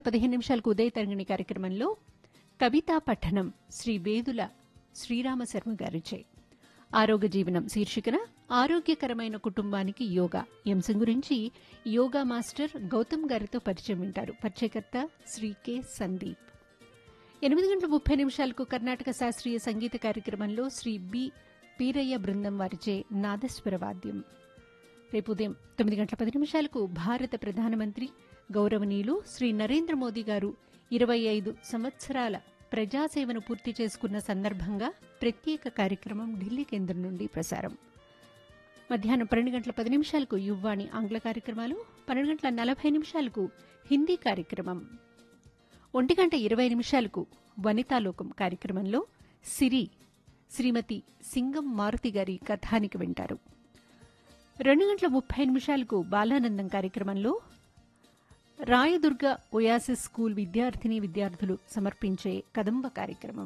పదిహేను నిమిషాలకు ఉదయ తరంగిణి కార్యక్రమంలో కవితా పఠనం శ్రీ వేదుల శ్రీరామ శర్మ గారిచే ఆరోగ్య జీవనం శీర్షికన ఆరోగ్యకరమైన కుటుంబానికి యోగా ఈ అంశం గురించి యోగా మాస్టర్ గౌతమ్ గారితో పరిచయం వింటారు పరిచయకర్త శ్రీ కె సందీప్ ఎనిమిది గంటల ముప్పై నిమిషాలకు కర్ణాటక శాస్త్రీయ సంగీత కార్యక్రమంలో శ్రీ బి పీరయ్య బృందం వారిచే నాదస్వర వాద్యం రేపు ఉదయం తొమ్మిది గంటల పది నిమిషాలకు భారత ప్రధానమంత్రి గౌరవనీయులు శ్రీ నరేంద్ర మోదీ గారు ఇరవై ఐదు సంవత్సరాల ప్రజాసేవను పూర్తి చేసుకున్న సందర్భంగా ప్రత్యేక కార్యక్రమం ఢిల్లీ కేంద్రం నుండి ప్రసారం మధ్యాహ్నం పన్నెండు గంటల పది నిమిషాలకు యువ్వాణి ఆంగ్ల కార్యక్రమాలు పన్నెండు గంటల నలభై నిమిషాలకు హిందీ కార్యక్రమం ఒంటి గంట ఇరవై నిమిషాలకు వనితాలోకం కార్యక్రమంలో సిరి శ్రీమతి సింగం మారుతి గారి కథానికి వింటారు రెండు గంటల ముప్పై నిమిషాలకు బాలానందం కార్యక్రమంలో రాయదుర్గ ఒయాసిస్ స్కూల్ విద్యార్థిని విద్యార్థులు సమర్పించే కదంబ కార్యక్రమం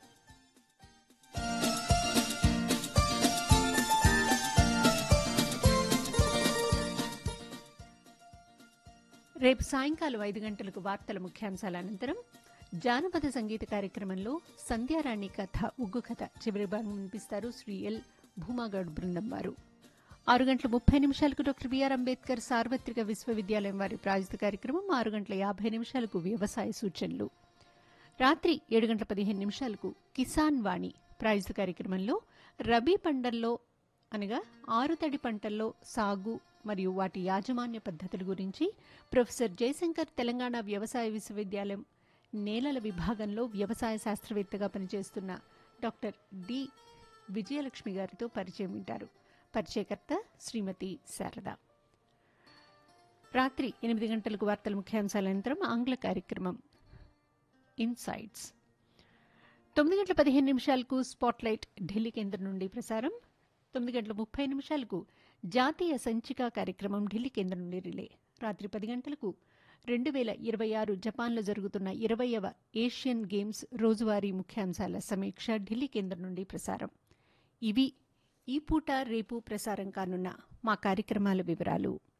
రేపు సాయంకాలం ఐదు గంటలకు వార్తల ముఖ్యాంశాల అనంతరం జానపద సంగీత కార్యక్రమంలో సంధ్యారాణి కథ ఉగ్గు కథ చివరి భాగం వినిపిస్తారు శ్రీ ఎల్ భూమాగౌడ్ బృందం వారు ఆరు గంటల ముప్పై నిమిషాలకు డాక్టర్ బిఆర్ అంబేద్కర్ సార్వత్రిక విశ్వవిద్యాలయం వారి ప్రాయోజిత కార్యక్రమం ఆరు గంటల యాభై నిమిషాలకు వ్యవసాయ సూచనలు రాత్రి ఏడు గంటల పదిహేను నిమిషాలకు కిసాన్ వాణి ప్రాయోజిత కార్యక్రమంలో రబీ పంటల్లో అనగా ఆరుతడి పంటల్లో సాగు మరియు వాటి యాజమాన్య పద్ధతుల గురించి ప్రొఫెసర్ జయశంకర్ తెలంగాణ వ్యవసాయ విశ్వవిద్యాలయం నేలల విభాగంలో వ్యవసాయ శాస్త్రవేత్తగా పనిచేస్తున్న డాక్టర్ డి విజయలక్ష్మి గారితో పరిచయం వింటారు పరిచయకర్త శ్రీమతి శారద రాత్రి ఎనిమిది గంటలకు వార్తల ముఖ్యాంశాల అనంతరం ఆంగ్ల కార్యక్రమం ఇన్సైట్స్ తొమ్మిది గంటల పదిహేను నిమిషాలకు స్పాట్లైట్ ఢిల్లీ కేంద్రం నుండి ప్రసారం తొమ్మిది గంటల ముప్పై నిమిషాలకు జాతీయ సంచిక కార్యక్రమం ఢిల్లీ కేంద్రం నుండి రిలే రాత్రి పది గంటలకు రెండు వేల ఇరవై ఆరు జపాన్లో జరుగుతున్న ఇరవయవ ఏషియన్ గేమ్స్ రోజువారీ ముఖ్యాంశాల సమీక్ష ఢిల్లీ కేంద్రం నుండి ప్రసారం ఇవి ఈ పూట రేపు ప్రసారం కానున్న మా కార్యక్రమాల వివరాలు